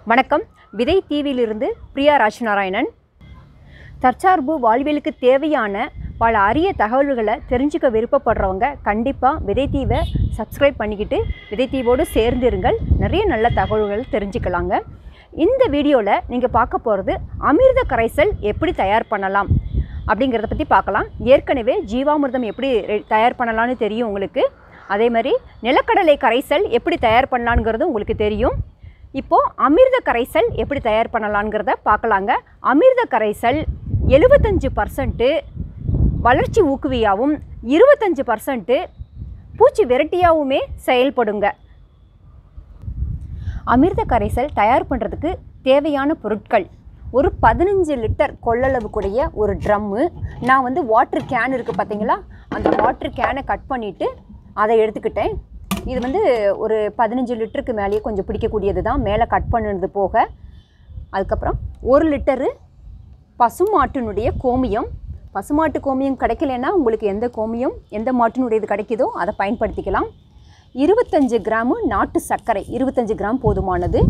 வணக்கம் விதை தீவிலிருந்து பிரியா ராஜ்நாராயணன் தற்சார்பு வாழ்வியலுக்கு தேவையான பல அரிய தகவல்களை தெரிஞ்சுக்க விருப்பப்படுறவங்க கண்டிப்பாக விதைத்தீவை சப்ஸ்கிரைப் பண்ணிக்கிட்டு விதைத்தீவோடு சேர்ந்திருங்கள் நிறைய நல்ல தகவல்கள் தெரிஞ்சுக்கலாங்க இந்த வீடியோவில் நீங்கள் பார்க்க போகிறது அமிர்த கரைசல் எப்படி தயார் பண்ணலாம் அப்படிங்கிறத பற்றி பார்க்கலாம் ஏற்கனவே ஜீவாமிர்தம் எப்படி ரெ- தயார் பண்ணலான்னு தெரியும் உங்களுக்கு அதே மாதிரி நிலக்கடலை கரைசல் எப்படி தயார் பண்ணலாங்கிறது உங்களுக்கு தெரியும் இப்போது அமிர்த கரைசல் எப்படி தயார் பண்ணலாங்கிறத பார்க்கலாங்க அமிர்த கரைசல் எழுபத்தஞ்சு பர்சன்ட்டு வளர்ச்சி ஊக்குவியாகவும் இருபத்தஞ்சு பர்சன்ட்டு பூச்சி விரட்டியாகவுமே செயல்படுங்க அமிர்த கரைசல் தயார் பண்ணுறதுக்கு தேவையான பொருட்கள் ஒரு பதினஞ்சு லிட்டர் கொள்ளளவு கூடிய ஒரு ட்ரம்மு நான் வந்து வாட்டர் கேன் இருக்குது பார்த்தீங்களா அந்த வாட்டர் கேனை கட் பண்ணிவிட்டு அதை எடுத்துக்கிட்டேன் இது வந்து ஒரு பதினஞ்சு லிட்டருக்கு மேலேயே கொஞ்சம் பிடிக்கக்கூடியது தான் மேலே கட் பண்ணுனது போக அதுக்கப்புறம் ஒரு லிட்டரு பசுமாட்டினுடைய கோமியம் பசுமாட்டு கோமியம் கிடைக்கலன்னா உங்களுக்கு எந்த கோமியம் எந்த மாட்டினுடையது கிடைக்குதோ அதை பயன்படுத்திக்கலாம் இருபத்தஞ்சு கிராமு நாட்டு சர்க்கரை இருபத்தஞ்சு கிராம் போதுமானது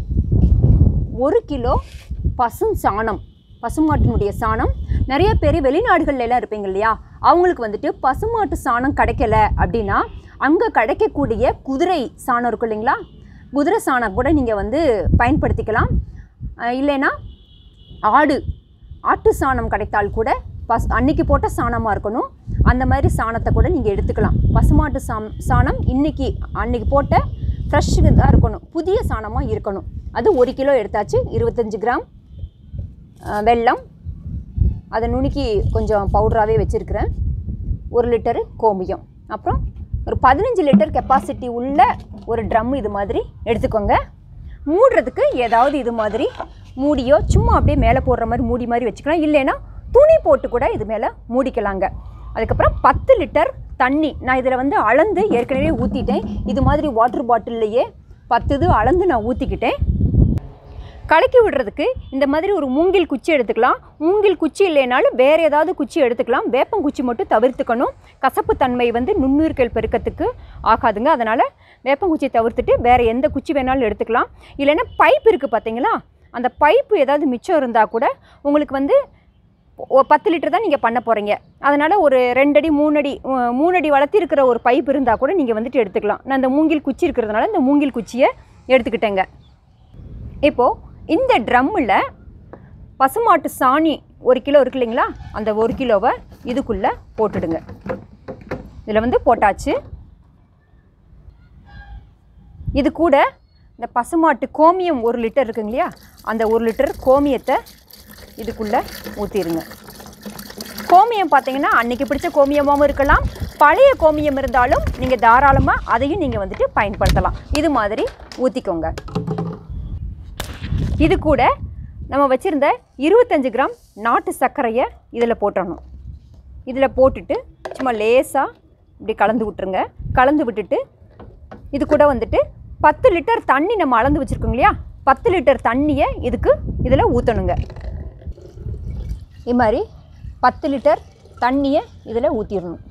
ஒரு கிலோ பசும் சாணம் பசுமாட்டினுடைய சாணம் நிறைய பேர் வெளிநாடுகள்ல எல்லாம் இருப்பீங்க இல்லையா அவங்களுக்கு வந்துட்டு பசுமாட்டு சாணம் கிடைக்கல அப்படின்னா அங்கே கிடைக்கக்கூடிய குதிரை சாணம் இருக்கும் இல்லைங்களா குதிரை சாணம் கூட நீங்கள் வந்து பயன்படுத்திக்கலாம் அஹ் இல்லைன்னா ஆடு ஆட்டு சாணம் கிடைத்தால் கூட பஸ் அன்னைக்கு போட்ட சாணமாக இருக்கணும் அந்த மாதிரி சாணத்தை கூட நீங்கள் எடுத்துக்கலாம் பசுமாட்டு சாம் சாணம் இன்னைக்கு அன்னைக்கு போட்ட ஃப்ரெஷ் தான் இருக்கணும் புதிய சாணமாக இருக்கணும் அது ஒரு கிலோ எடுத்தாச்சு இருபத்தஞ்சு கிராம் அஹ், வெல்லம் அதை நுணுக்கி கொஞ்சம் பவுடராகவே வச்சுருக்கிறேன் ஒரு லிட்டரு கோமியம் அப்புறம் ஒரு பதினஞ்சு லிட்டர் கெப்பாசிட்டி உள்ள ஒரு ட்ரம் இது மாதிரி எடுத்துக்கோங்க மூடுறதுக்கு ஏதாவது இது மாதிரி மூடியோ சும்மா அப்படியே மேலே போடுற மாதிரி மூடி மாதிரி வச்சுக்கலாம் இல்லைன்னா துணி போட்டு கூட இது மேலே மூடிக்கலாங்க அதுக்கப்புறம் பத்து லிட்டர் தண்ணி நான் இதில் வந்து அளந்து ஏற்கனவே ஊற்றிட்டேன் இது மாதிரி வாட்டர் பாட்டில்லையே பத்து இது அளந்து நான் ஊற்றிக்கிட்டேன் கலக்கி விடுறதுக்கு இந்த மாதிரி ஒரு மூங்கில் குச்சி எடுத்துக்கலாம் மூங்கில் குச்சி இல்லைனாலும் வேறு ஏதாவது குச்சி எடுத்துக்கலாம் வேப்பங்குச்சி மட்டும் தவிர்த்துக்கணும் கசப்பு தன்மை வந்து நுண்ணுயிர்கள் பெருக்கத்துக்கு ஆகாதுங்க அதனால் வேப்பங்குச்சி தவிர்த்துட்டு வேறு எந்த குச்சி வேணாலும் எடுத்துக்கலாம் இல்லைன்னா பைப் இருக்குது பார்த்தீங்களா அந்த பைப்பு ஏதாவது மிச்சம் இருந்தால் கூட உங்களுக்கு வந்து ஒ- பத்து லிட்டர் தான் நீங்கள் பண்ண போகிறீங்க அதனால் ஒரு ரெண்டடி மூணடி உ- மூணடி வளர்த்தி இருக்கிற ஒரு பைப் இருந்தால் கூட நீங்கள் வந்துட்டு எடுத்துக்கலாம் நான் இந்த மூங்கில் குச்சி இருக்கிறதுனால இந்த மூங்கில் குச்சியை எடுத்துக்கிட்டேங்க இப்போது இந்த ட்ரம்மில் பசுமாட்டு சாணி ஒரு கிலோ இருக்கு இல்லைங்களா அந்த ஒரு கிலோவை இதுக்குள்ளே போட்டுடுங்க இதில் வந்து போட்டாச்சு இது கூட இந்த பசுமாட்டு கோமியம் ஒரு லிட்டர் இருக்குங்க இல்லையா அந்த ஒரு லிட்டர் கோமியத்தை இதுக்குள்ளே ஊற்றிடுங்க கோமியம் பார்த்தீங்கன்னா அன்னைக்கு பிடிச்ச கோமியமாகவும் இருக்கலாம் பழைய கோமியம் இருந்தாலும் நீங்கள் தாராளமாக அதையும் நீங்கள் வந்துட்டு பயன்படுத்தலாம் இது மாதிரி ஊற்றிக்கோங்க இது கூட நம்ம வச்சுருந்த இருபத்தஞ்சு கிராம் நாட்டு சர்க்கரையை இதில் போட்டுடணும் இதில் போட்டுட்டு சும்மா லேசாக இப்படி கலந்து விட்டுருங்க கலந்து விட்டுட்டு இது கூட வந்துட்டு பத்து லிட்டர் தண்ணி நம்ம அளந்து வச்சுருக்கோங்க இல்லையா பத்து லிட்டர் தண்ணியை இதுக்கு இதில் ஊற்றணுங்க இது மாதிரி பத்து லிட்டர் தண்ணியை இதில் ஊற்றிடணும்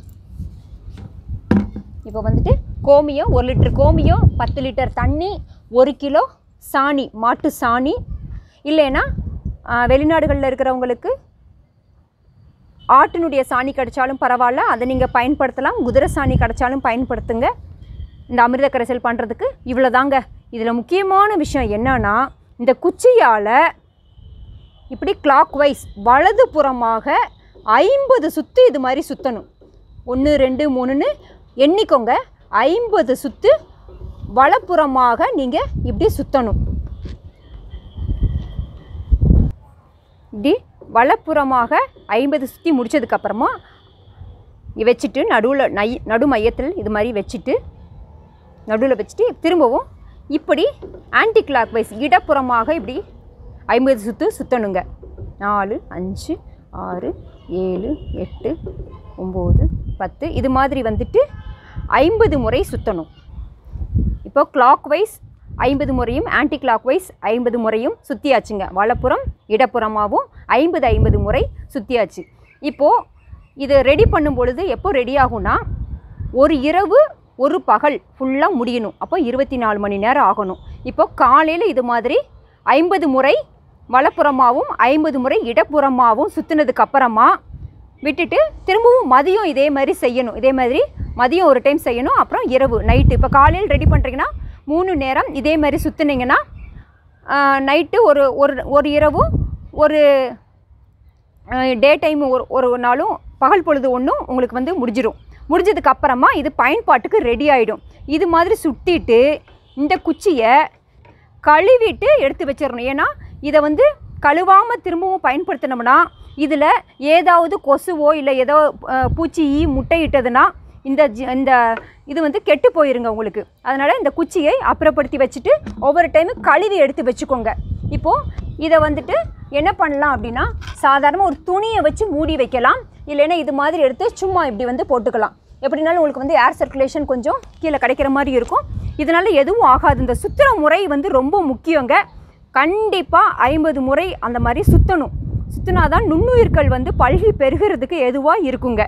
இப்போ வந்துட்டு கோமியம் ஒரு லிட்டர் கோமியம் பத்து லிட்டர் தண்ணி ஒரு கிலோ சாணி மாட்டு சாணி இல்லைன்னா வெளிநாடுகளில் இருக்கிறவங்களுக்கு ஆட்டினுடைய சாணி கிடைச்சாலும் பரவாயில்ல அதை நீங்கள் பயன்படுத்தலாம் குதிரை சாணி கிடைச்சாலும் பயன்படுத்துங்க இந்த அமிர்த கரைசல் பண்ணுறதுக்கு இவ்வளோதாங்க இதில் முக்கியமான விஷயம் என்னன்னா இந்த குச்சியால் இப்படி கிளாக் வைஸ் வலது புறமாக ஐம்பது சுற்று இது மாதிரி சுற்றணும் ஒன்று ரெண்டு மூணுன்னு எண்ணிக்கோங்க ஐம்பது சுற்று வலப்புறமாக நீங்கள் இப்படி சுற்றணும் இப்படி வலப்புறமாக ஐம்பது சுற்றி முடிச்சதுக்கப்புறமா வச்சுட்டு நடுவில் நை நடு மையத்தில் இது மாதிரி வச்சுட்டு நடுவில் வச்சுட்டு திரும்பவும் இப்படி ஆன்டி கிளாக் வைஸ் இடப்புறமாக இப்படி ஐம்பது சுற்று சுற்றணுங்க நாலு அஞ்சு ஆறு ஏழு எட்டு ஒம்பது பத்து இது மாதிரி வந்துட்டு ஐம்பது முறை சுற்றணும் இப்போ கிளாக் வைஸ் ஐம்பது முறையும் ஆன்டி கிளாக் வைஸ் ஐம்பது முறையும் சுற்றியாச்சுங்க வலப்புறம் இடப்புறமாகவும் ஐம்பது ஐம்பது முறை சுற்றியாச்சு இப்போது இது ரெடி பண்ணும் பொழுது எப்போ ரெடி ஆகும்னா ஒரு இரவு ஒரு பகல் ஃபுல்லாக முடியணும் அப்போ இருபத்தி நாலு மணி நேரம் ஆகணும் இப்போ காலையில் இது மாதிரி ஐம்பது முறை வலப்புறமாகவும் ஐம்பது முறை இடப்புறமாகவும் சுற்றுனதுக்கு அப்புறமா விட்டுட்டு திரும்பவும் மதியம் இதே மாதிரி செய்யணும் இதே மாதிரி மதியம் ஒரு டைம் செய்யணும் அப்புறம் இரவு நைட்டு இப்போ காலையில் ரெடி பண்ணுறீங்கன்னா மூணு நேரம் இதே மாதிரி சுற்றுனீங்கன்னா நைட்டு ஒரு ஒரு ஒரு இரவும் ஒரு டே டைம் ஒரு ஒரு நாளும் பகல் பொழுது ஒன்றும் உங்களுக்கு வந்து முடிஞ்சிடும் முடிஞ்சதுக்கு அப்புறமா இது பயன்பாட்டுக்கு ரெடி ஆகிடும் இது மாதிரி சுட்டிட்டு இந்த குச்சியை கழுவிட்டு எடுத்து வச்சிடணும் ஏன்னா இதை வந்து கழுவாமல் திரும்பவும் பயன்படுத்தினோம்னா இதில் ஏதாவது கொசுவோ இல்லை ஏதோ அஹ், பூச்சி ஈ முட்டையிட்டதுன்னா இந்த ஜி- இந்த இது வந்து கெட்டு போயிருங்க உங்களுக்கு அதனால் இந்த குச்சியை அப்புறப்படுத்தி வச்சுட்டு ஒவ்வொரு டைமு கழுவி எடுத்து வச்சுக்கோங்க இப்போது இதை வந்துட்டு என்ன பண்ணலாம் அப்படின்னா சாதாரணமாக ஒரு துணியை வச்சு மூடி வைக்கலாம் இல்லைன்னா இது மாதிரி எடுத்து சும்மா இப்படி வந்து போட்டுக்கலாம் எப்படினாலும் உங்களுக்கு வந்து ஏர் சர்க்குலேஷன் கொஞ்சம் கீழே கிடைக்கிற மாதிரி இருக்கும் இதனால் எதுவும் ஆகாது இந்த சுற்றுற முறை வந்து ரொம்ப முக்கியங்க கண்டிப்பாக ஐம்பது முறை அந்த மாதிரி சுற்றணும் சுற்றினாதான் நுண்ணுயிர்கள் வந்து பல்கி பெருகிறதுக்கு எதுவாக இருக்குங்க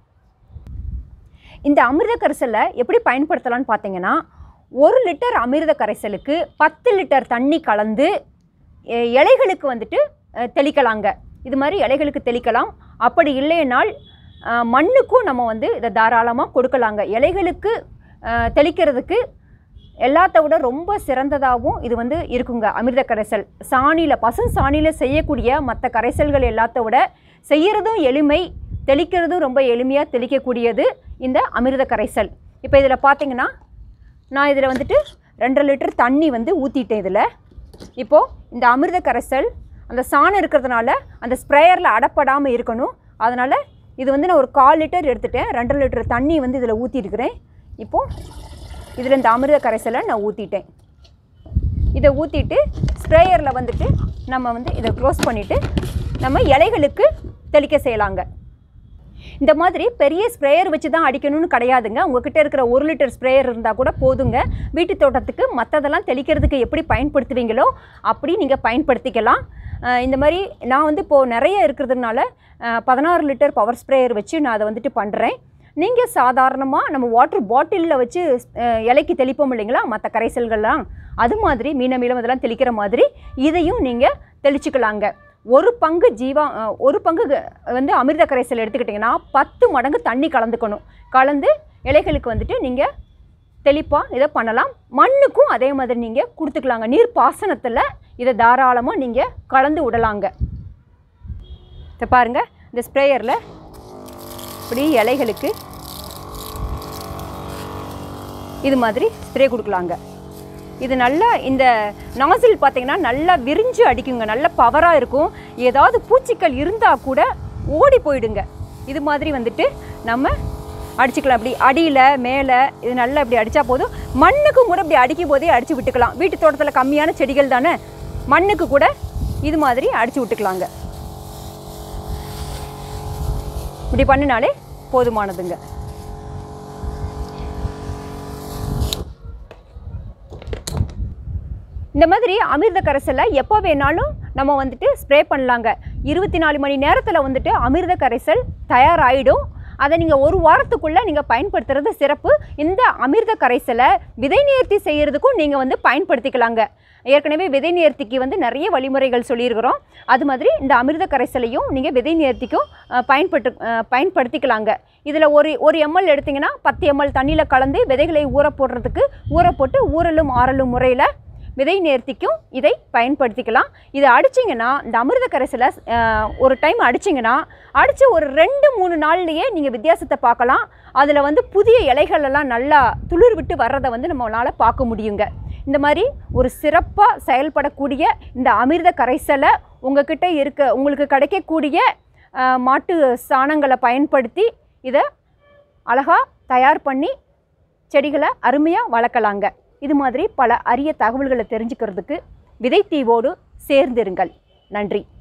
இந்த அமிர்த கரைசலை எப்படி பயன்படுத்தலாம்னு பார்த்தீங்கன்னா ஒரு லிட்டர் அமிர்த கரைசலுக்கு பத்து லிட்டர் தண்ணி கலந்து எ- இலைகளுக்கு வந்துட்டு அஹ், தெளிக்கலாங்க இது மாதிரி இலைகளுக்கு தெளிக்கலாம் அப்படி இல்லைனால் அஹ், மண்ணுக்கும் நம்ம வந்து இதை தாராளமாக கொடுக்கலாங்க இலைகளுக்கு அஹ், தெளிக்கிறதுக்கு எல்லாத்த விட ரொம்ப சிறந்ததாகவும் இது வந்து இருக்குங்க அமிர்த கரைசல் சாணியில் பசும் சாணியில் செய்யக்கூடிய மற்ற கரைசல்கள் எல்லாத்த விட செய்யறதும் எளிமை தெளிக்கிறதும் ரொம்ப எளிமையாக தெளிக்கக்கூடியது இந்த அமிர்த கரைசல் இப்போ இதில் பார்த்தீங்கன்னா நான் இதில் வந்துட்டு ரெண்டரை லிட்டர் தண்ணி வந்து ஊற்றிட்டேன் இதில் இப்போது இந்த அமிர்த கரைசல் அந்த சாணம் இருக்கிறதுனால அந்த ஸ்ப்ரேயரில் அடப்படாமல் இருக்கணும் அதனால் இது வந்து நான் ஒரு கால் லிட்டர் எடுத்துட்டேன் ரெண்டரை லிட்டர் தண்ணி வந்து இதில் ஊற்றிருக்கிறேன் இப்போது இதில் இந்த அமிர்த கரைசலை நான் ஊற்றிட்டேன் இதை ஊற்றிட்டு ஸ்ப்ரேயரில் வந்துட்டு நம்ம வந்து இதை க்ளோஸ் பண்ணிவிட்டு நம்ம இலைகளுக்கு தெளிக்க செய்யலாங்க இந்த மாதிரி பெரிய ஸ்ப்ரேயர் வச்சு தான் அடிக்கணும்னு கிடையாதுங்க உங்ககிட்ட இருக்கிற ஒரு லிட்டர் ஸ்ப்ரேயர் இருந்தால் கூட போதுங்க வீட்டு தோட்டத்துக்கு மற்றதெல்லாம் தெளிக்கிறதுக்கு எப்படி பயன்படுத்துவீங்களோ அப்படி நீங்கள் பயன்படுத்திக்கலாம் அஹ் இந்த மாதிரி நான் வந்து இப்போது நிறைய இருக்கிறதுனால அஹ் பதினாறு லிட்டர் பவர் ஸ்ப்ரேயர் வச்சு நான் அதை வந்துட்டு பண்ணுறேன் நீங்கள் சாதாரணமாக நம்ம வாட்டர் பாட்டிலில் வச்சு அஹ், இலைக்கு தெளிப்போம் இல்லைங்களா மற்ற கரைசல்கள்லாம் அது மாதிரி மீன மீளம் இதெல்லாம் தெளிக்கிற மாதிரி இதையும் நீங்கள் தெளிச்சுக்கலாங்க ஒரு பங்கு ஜீவா அஹ், ஒரு பங்கு க- வந்து அமிர்த கரைசல் எடுத்துக்கிட்டிங்கன்னா பத்து மடங்கு தண்ணி கலந்துக்கணும் கலந்து இலைகளுக்கு வந்துட்டு நீங்கள் தெளிப்பாக இதை பண்ணலாம் மண்ணுக்கும் அதே மாதிரி நீங்கள் கொடுத்துக்கலாங்க நீர் பாசனத்தில் இதை தாராளமாக நீங்கள் கலந்து விடலாங்க இதை பாருங்கள் இந்த ஸ்ப்ரேயரில் இப்படி இலைகளுக்கு இது மாதிரி ஸ்ப்ரே கொடுக்கலாங்க இது நல்லா இந்த நாசில் பார்த்தீங்கன்னா நல்லா விரிஞ்சு அடிக்குங்க நல்ல பவராக இருக்கும் ஏதாவது பூச்சிக்கள் இருந்தால் கூட ஓடி போயிடுங்க இது மாதிரி வந்துட்டு நம்ம அடிச்சுக்கலாம் இப்படி அடியில் மேலே இது நல்லா இப்படி அடித்தா போதும் மண்ணுக்கு கூட இப்படி அடிக்கும் போதே அடித்து விட்டுக்கலாம் வீட்டு தோட்டத்தில் கம்மியான செடிகள் தானே மண்ணுக்கு கூட இது மாதிரி அடித்து விட்டுக்கலாங்க இப்படி பண்ணினாலே போதுமானதுங்க இந்த மாதிரி அமிர்த கரைசலை எப்போ வேணாலும் நம்ம வந்துட்டு ஸ்ப்ரே பண்ணலாங்க இருபத்தி நாலு மணி நேரத்தில் வந்துட்டு அமிர்த கரைசல் தயாராகிடும் அதை நீங்கள் ஒரு வாரத்துக்குள்ளே நீங்கள் பயன்படுத்துறது சிறப்பு இந்த அமிர்த கரைசலை விதை நேர்த்தி செய்கிறதுக்கும் நீங்கள் வந்து பயன்படுத்திக்கலாங்க ஏற்கனவே விதை நேர்த்திக்கு வந்து நிறைய வழிமுறைகள் சொல்லியிருக்கிறோம் அது மாதிரி இந்த அமிர்த கரைசலையும் நீங்கள் விதை நேர்த்திக்கும் அஹ், பயன்பட்டு அஹ், பயன்படுத்திக்கலாங்க இதில் ஒரு ஒரு எம்எல் எடுத்திங்கன்னா பத்து எம்எல் தண்ணியில் கலந்து விதைகளை ஊற போடுறதுக்கு ஊற போட்டு ஊறலும் ஆறலும் முறையில் விதை நேர்த்திக்கும் இதை பயன்படுத்திக்கலாம் இதை அடிச்சிங்கன்னா இந்த அமிர்த கரைசலை அஹ், ஒரு டைம் அடிச்சிங்கன்னா அடித்து ஒரு ரெண்டு மூணு நாள்லேயே நீங்கள் வித்தியாசத்தை பார்க்கலாம் அதில் வந்து புதிய இலைகள் எல்லாம் நல்லா துளிர் விட்டு வர்றதை வந்து நம்மளால் பார்க்க முடியுங்க இந்த மாதிரி ஒரு சிறப்பாக செயல்படக்கூடிய இந்த அமிர்த கரைசலை உங்ககிட்ட இருக்க உங்களுக்கு கிடைக்கக்கூடிய அஹ், மாட்டு சாணங்களை பயன்படுத்தி இதை அழகாக தயார் பண்ணி செடிகளை அருமையாக வளர்க்கலாங்க இது மாதிரி பல அரிய தகவல்களை தெரிஞ்சுக்கிறதுக்கு விதைத்தீவோடு சேர்ந்திருங்கள் நன்றி